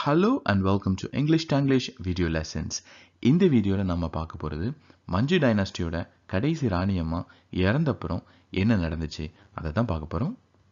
hello and welcome to English Tanglish video lessons இந்த வீடியோவில் நம்ம பார்க்க போகிறது மஞ்சு டைனாஸ்டியோட கடைசி ராணியம்மா இறந்தப்புறம் என்ன நடந்துச்சு அதை தான் பார்க்க போகிறோம்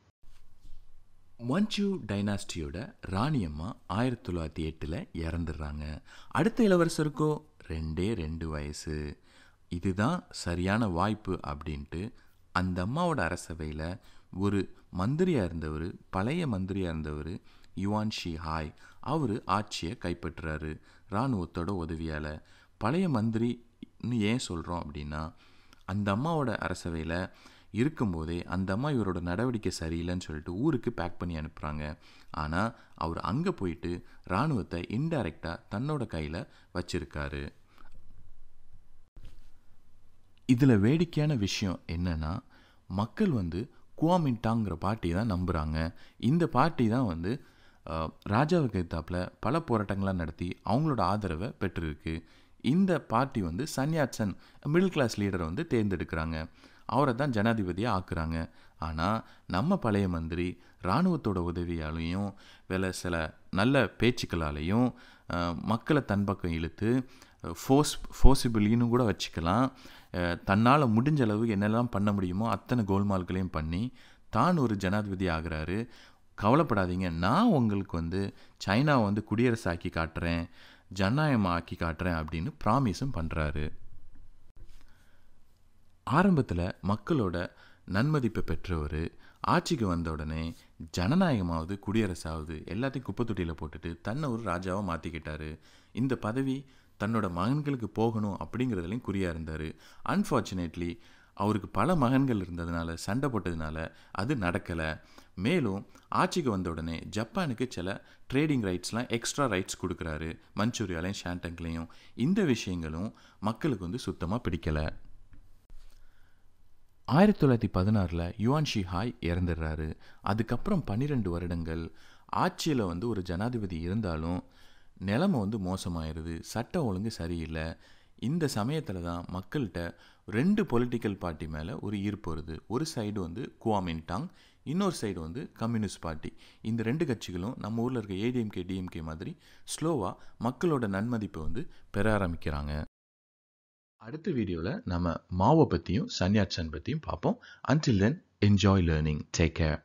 மஞ்சு டைனாஸ்டியோட ராணியம்மா ஆயிரத்தி தொள்ளாயிரத்தி எட்டில் இறந்துடுறாங்க அடுத்த இளவரசருக்கோ ரெண்டே ரெண்டு வயசு இதுதான் சரியான வாய்ப்பு அப்படின்ட்டு அந்த அம்மாவோட அரசவையில் ஒரு மந்திரியாக இருந்தவர் பழைய மந்திரியாக இருந்தவர் யுவான் ஷி ஹாய் அவர் ஆட்சியை கைப்பற்றுறாரு இராணுவத்தோட உதவியால் பழைய மந்திரின்னு ஏன் சொல்கிறோம் அப்படின்னா அந்த அம்மாவோட அரசவையில் இருக்கும்போதே அந்த அம்மா இவரோட நடவடிக்கை சரியில்லைன்னு சொல்லிட்டு ஊருக்கு பேக் பண்ணி அனுப்புகிறாங்க ஆனால் அவர் அங்கே போயிட்டு இராணுவத்தை இன்டைரக்டாக தன்னோட கையில் வச்சிருக்காரு இதில் வேடிக்கையான விஷயம் என்னன்னா மக்கள் வந்து குவாமின்டாங்கிற பார்ட்டி தான் நம்புகிறாங்க இந்த பார்ட்டி தான் வந்து அஹ், ராஜாவுக்கு எதிர்த்தாப்புல பல போராட்டங்களாக நடத்தி அவங்களோட ஆதரவை பெற்றிருக்கு இந்த பார்ட்டி வந்து சன்யாட்சன் மிடில் கிளாஸ் லீடரை வந்து தேர்ந்தெடுக்கிறாங்க அவரை தான் ஜனாதிபதியாக ஆக்குறாங்க ஆனால் நம்ம பழைய மந்திரி இராணுவத்தோட உதவியாலையும் வேலை சில நல்ல பேச்சுக்களாலையும் அஹ், மக்களை தன் பக்கம் இழுத்து ஃபோர்ஸ் ஃபோர்சிபிளின்னு கூட வச்சுக்கலாம் தன்னால் முடிஞ்ச அளவு என்னெல்லாம் பண்ண முடியுமோ அத்தனை கோல்மால்களையும் பண்ணி தான் ஒரு ஜனாதிபதி ஆகுறாரு கவலைப்படாதீங்க நான் உங்களுக்கு வந்து சைனாவை வந்து குடியரசு ஆக்கி காட்டுறேன் ஜனநாயகமாக ஆக்கி காட்டுறேன் அப்படின்னு ப்ராமிஸும் பண்ணுறாரு ஆரம்பத்தில் மக்களோட நன்மதிப்பை பெற்றவர் ஆட்சிக்கு வந்த உடனே ஜனநாயகமாவது குடியரசாவது எல்லாத்தையும் குப்பை தொட்டியில் போட்டுட்டு தன்னை ஒரு ராஜாவாக மாற்றிக்கிட்டாரு இந்த பதவி தன்னோட மகன்களுக்கு போகணும் அப்படிங்கிறதுலையும் குறியாக இருந்தார் அன்ஃபார்ச்சுனேட்லி அவருக்கு பல மகன்கள் இருந்ததுனால சண்டை போட்டதுனால அது நடக்கலை மேலும் ஆட்சிக்கு வந்த உடனே ஜப்பானுக்கு சில ட்ரேடிங் ரைட்ஸ்லாம் எக்ஸ்ட்ரா ரைட்ஸ் கொடுக்குறாரு மஞ்சூரியாலையும் ஷாண்டங்லேயும் இந்த விஷயங்களும் மக்களுக்கு வந்து சுத்தமாக பிடிக்கலை ஆயிரத்தி தொள்ளாயிரத்தி பதினாறில் யுவான் ஷி ஹாய் இறந்துடுறாரு அதுக்கப்புறம் பன்னிரெண்டு வருடங்கள் ஆட்சியில் வந்து ஒரு ஜனாதிபதி இருந்தாலும் நிலைமை வந்து மோசமாயிருது சட்ட ஒழுங்கு சரியில்லை இந்த சமயத்தில் தான் மக்கள்கிட்ட ரெண்டு பொலிட்டிக்கல் பார்ட்டி மேலே ஒரு ஈர்ப்பு வருது ஒரு சைடு வந்து குவாமின்டாங் இன்னொரு சைடு வந்து கம்யூனிஸ்ட் பார்ட்டி இந்த ரெண்டு கட்சிகளும் நம்ம ஊரில் இருக்க ஏடிஎம்கே டிஎம்கே மாதிரி ஸ்லோவாக மக்களோட நன்மதிப்பை வந்து பெற ஆரம்பிக்கிறாங்க அடுத்த வீடியோவில் நம்ம மாவை பற்றியும் சன்யாட்சன் பற்றியும் பார்ப்போம் until then enjoy learning take care